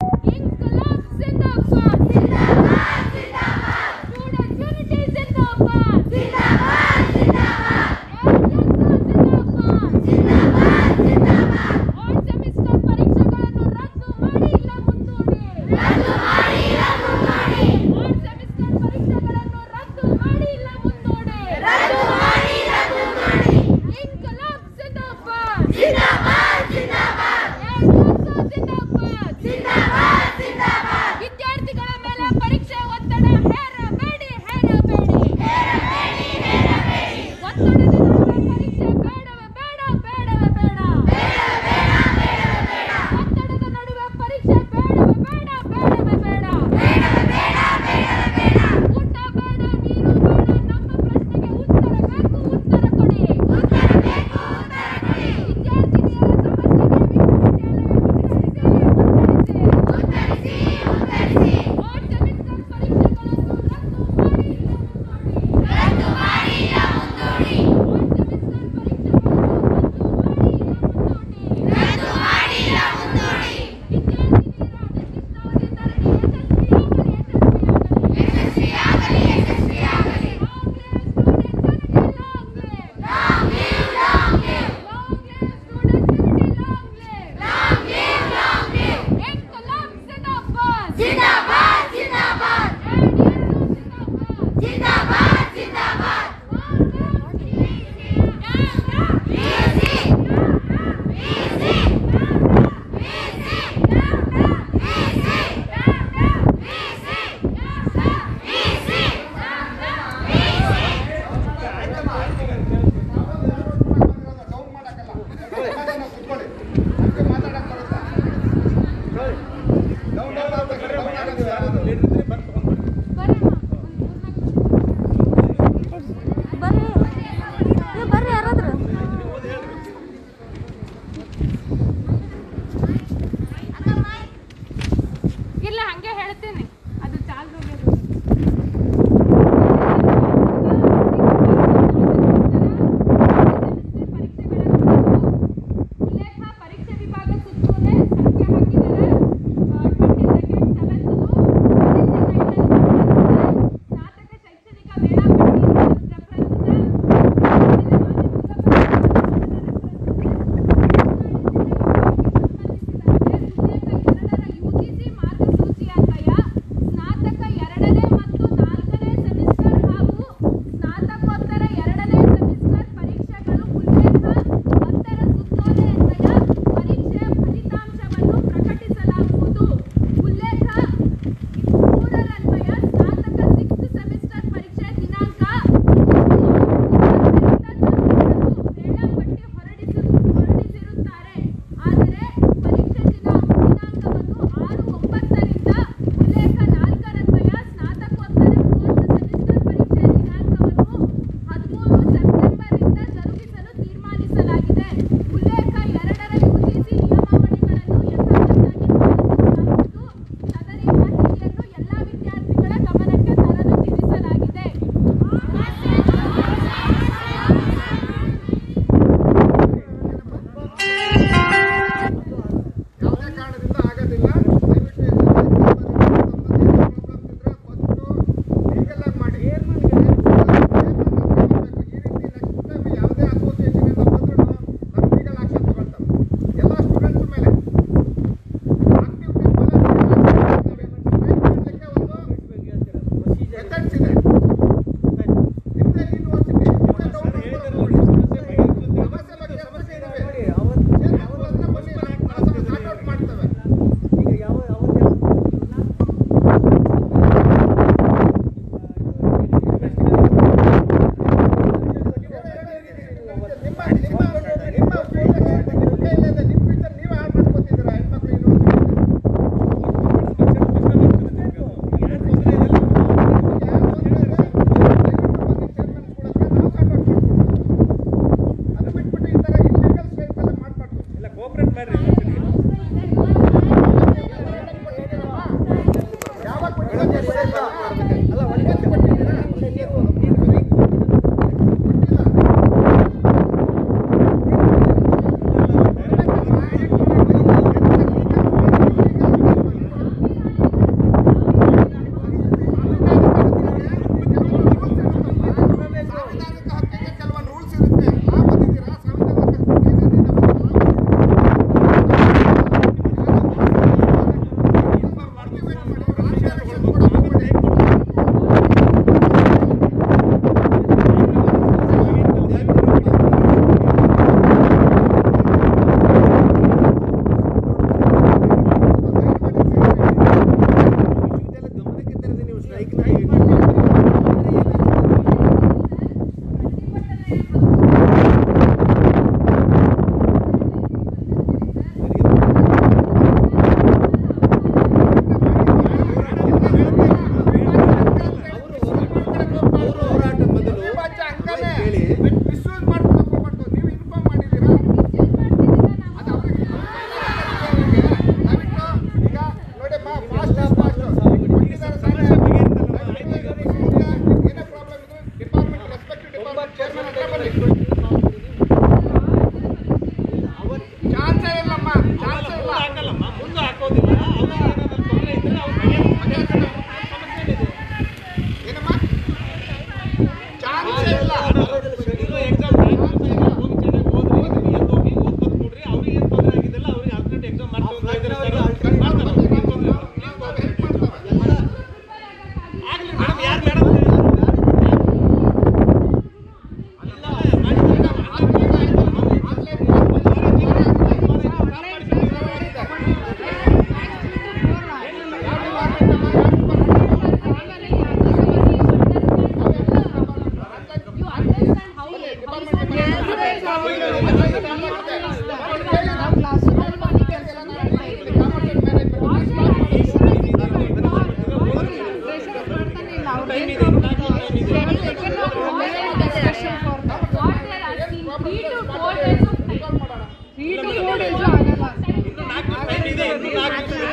ಇನ್ಕಲಾಬ್ ಜಿಂದಾಬಾದ್ ಜಿಂದಾಬಾದ್ ಜಿಂದಾಬಾದ್ ಸ್ಟೂಡೆಂಟ್ ಯೂನಿಟಿ ಜಿಂದಾಬಾದ್ ಜಿಂದಾಬಾದ್ ಜಿಂದಾಬಾದ್ ಜಿಂದಾಬಾದ್ ಜಿಂದಾಬಾದ್ ಆಲ್ ಸೆಮಿಸ್ಟರ್ ಪರೀಕ್ಷೆಗಳನ್ನು ರದ್ದು ಮಾಡಿ ಇಲ್ಲ ಮುಂದೂಡಿ ರದ್ದು ಮಾಡಿ ಇಲ್ಲ ಮುಂದೂಡಿ ಆಲ್ ಸೆಮಿಸ್ಟರ್ ಪರೀಕ್ಷೆಗಳನ್ನು ರದ್ದು ಮಾಡಿ ಇಲ್ಲ ಮುಂದೂಡಿ ರದ್ದು ಮಾಡಿ ಇಲ್ಲ ಮುಂದೂಡಿ ಇನ್ಕಲಾಬ್ ಜಿಂದಾಬಾದ್ ಜಿಂದಾಬಾದ್ ಜಿಂದಾಬಾದ್ ಜಿಂದಾಬಾದ್ ಜಿಂದಾಬಾದ್ ಜಿಂದಾಬಾದ್ ವಿದ್ಯಾರ್ಥಿಗಳ ಮೇಲೆ ಪರೀಕ್ಷೆ ಒತ್ತಡ ಹೇರಬೇಡಿ ಹೇರಬೇಡಿ ಹೇರಬೇಡಿ ಹೇರಬೇಡಿ ಒತ್ತಡದ ನಡುವೆ ಪರೀಕ್ಷೆ ಬೇಡವೇ ಬೇಡ ಬೇಡವೇ ಬೇಡ ಬೇಡ ಬೇಡ ಬೇಡ ಬೇಡ ಒತ್ತಡದ ನಡುವೆ ಪರೀಕ್ಷೆ ಬೇಡವೇ ಬೇಡ ಬೇಡವೇ ಬೇಡ ಬೇಡವೇ ಬೇಡ ಬೇಡವೇ ಬೇಡ ಊಟ ಬೇಡ ನೀರು ಬೇಡ ನಮ್ಮ ಪ್ರಶ್ನೆಗೆ ಉತ್ತರ ಬೇಕು ಉತ್ತರ ಕೊಡಿ ಉತ್ತರ ಬೇಕು ಉತ್ತರ ಕೊಡಿ ವಿದ್ಯಾರ್ಥಿನಿಯರ ಸಮಸ್ಯೆಗೆ ವಿಶ್ವವಿದ್ಯಾಲಯ ಉತ್ತರಿಸಿ ಉತ್ತರಿಸಿ ಉತ್ತರಿಸಿ ಆಲ್ ಸೆಮಿಸ್ಟರ್ ಪರೀಕ್ಷೆಗಳನ್ನು ರದ್ದು ಮಾಡಿ ಇಲ್ಲ ಮುಂದೂಡಿ ರದ್ದು ಮಾಡಿ ಇಲ್ಲ ಮುಂದೂಡಿ ಯಶಸ್ವಿಯಾಗಲಿ ಯಶಸ್ವಿಯಾಗಲಿ long live long live long live long live ಇನ್ಕಲಾಬ್ ಜಿಂದಾಬಾದ್ ಜಿಂದಾಬಾದ್ ಜಿಂದಾಬಾದ್ ಜಿಂದಾಬಾದ್ ಜಿಂದಾಬಾದ್ ಬಿಸಿ ಬಿಸಿ ಬರ್ರಿ ಏ ಬರ್ರಿ ಯಾರಾದ್ರೂ ಇಲ್ಲ ಹಂಗೆ ಹೇಳ್ತೀನಿ ಅದು ಚಾಲು ಉಲ್ಲೇಖ ಪರೀಕ್ಷೆ ವಿಭಾಗ ಸುತ್ತೋಲೆ ಸಂಖ್ಯೆ ಹಾಕಿದ್ದಾರೆ ಟ್ವೆಂಟಿ ಸೆಕೆಂಡ್ ಸೆವೆಂತ್ದು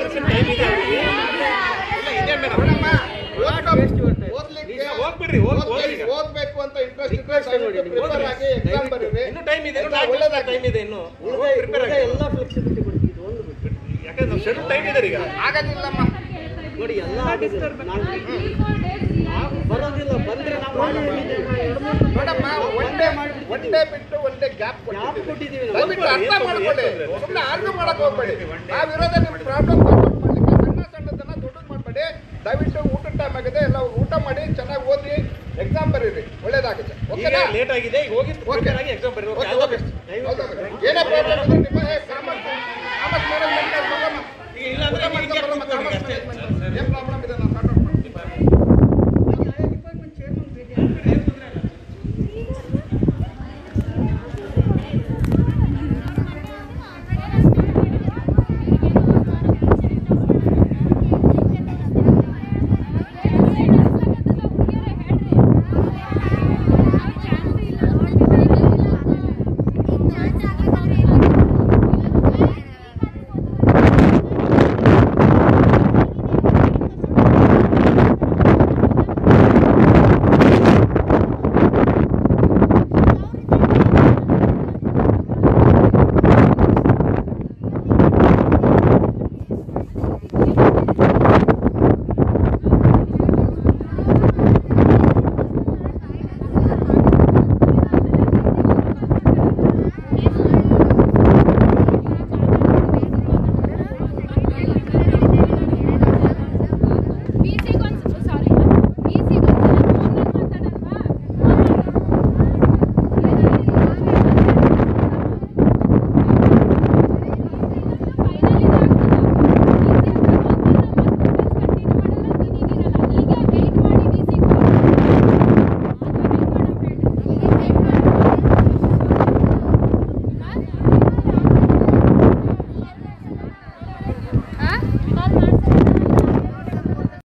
ಟೈಮ್ ಇದೆ ಇಲ್ಲ ಇದೆ ಮೇಡಮ್ ಓದ್ಲಿಕ್ಕೆ ಈಗ ಹೋಗ್ಬಿಡ್ರಿ ಹೋಗ್ ಹೋಗ್ರಿ ಈಗ. ಓದ್ಲಿಕ್ಕೆ ಓದ್ಬೇಕು ಅಂತ ಇಂಟ್ರೆಸ್ಟ್ ಇದ್ರೆ ದಯವಿಟ್ಟು ಪ್ರಿಪೇರ್ ಆಗಿ ಎಕ್ಸಾಮ್ ಬರೀರಿ ಇನ್ನು ಟೈಮ್ ಇದೆ ಎಲ್ಲ ಒಳ್ಳೇದಾಗಿ ಟೈಮ್ ಇದೆ ಇನ್ನು ಪ್ರಿಪೇರ್ ಆಗಿ ಎಲ್ಲ ಫ್ಲೆಕ್ಸಿಬಿಲಿಟಿ ಕೊಡ್ತೀವಿ ಇದು ಒಂದು ಬಿಟ್ಟು ಯಾಕಂದ್ರೆ ನಾವು ಶೆಡ್ಯೂಲ್ ಟೈಮ್ ಇದೆ ಈಗ ಆಗೋದಿಲ್ಲಮ್ಮ ನೋಡಿ ಎಲ್ಲ ಆಗಿದೆ ನಾವು ಬರೋದಿಲ್ಲ ಬಂದ್ರೆ ನಾವು ಮಾಡಿ ನೋಡಮ್ಮ ಒನ್ ಡೇ ಒನ್ ಡೇ ಬಿಟ್ಟು ಒನ್ ಡೇ ಗ್ಯಾಪ್ ಗ್ಯಾಪ್ ಕೊಟ್ಟಿದ್ದೀವಿ ನಾವು. ದಯವಿಟ್ಟು ಅರ್ಥ ಮಾಡ್ಕೊಳ್ಳಿ ಸುಮ್ಮನೆ ಆರ್ಗ್ಯೂ ಮಾಡಕ್ ಹೋಗ್ಬೇಡಿ ನಾವಿರೋದೇ ನಿಮ್ ಪ್ರಾಬ್ಲಮ್ ಮಾಡ್ಲಿಕ್ಕೆ ಸಣ್ಣ ಸಣ್ಣದನ್ನ ದೊಡ್ಡದು ಮಾಡ್ಬೇಡಿ ದಯವಿಟ್ಟು ಊಟದ ಟೈಮ್ ಆಗಿದೆ ಎಲ್ಲ ಊಟ ಮಾಡಿ ಚೆನ್ನಾಗಿ ಓದಿ ಎಕ್ಸಾಮ್ ಬರೀರಿ ಒಳ್ಳೇದಾಗುತ್ತೆ ಈಗ ಓಕೆನಾ ಲೇಟ್ ಆಗಿದೆ ಈಗ ಹೋಗಿ ಪ್ರಿಪೇರ್ ಆಗಿ ಎಕ್ಸಾಮ್ ಬರೀ ಓಕೆ ಓಕೆ ಏನೇ ಪ್ರಾಬ್ಲಮ್ ಇದ್ರೆ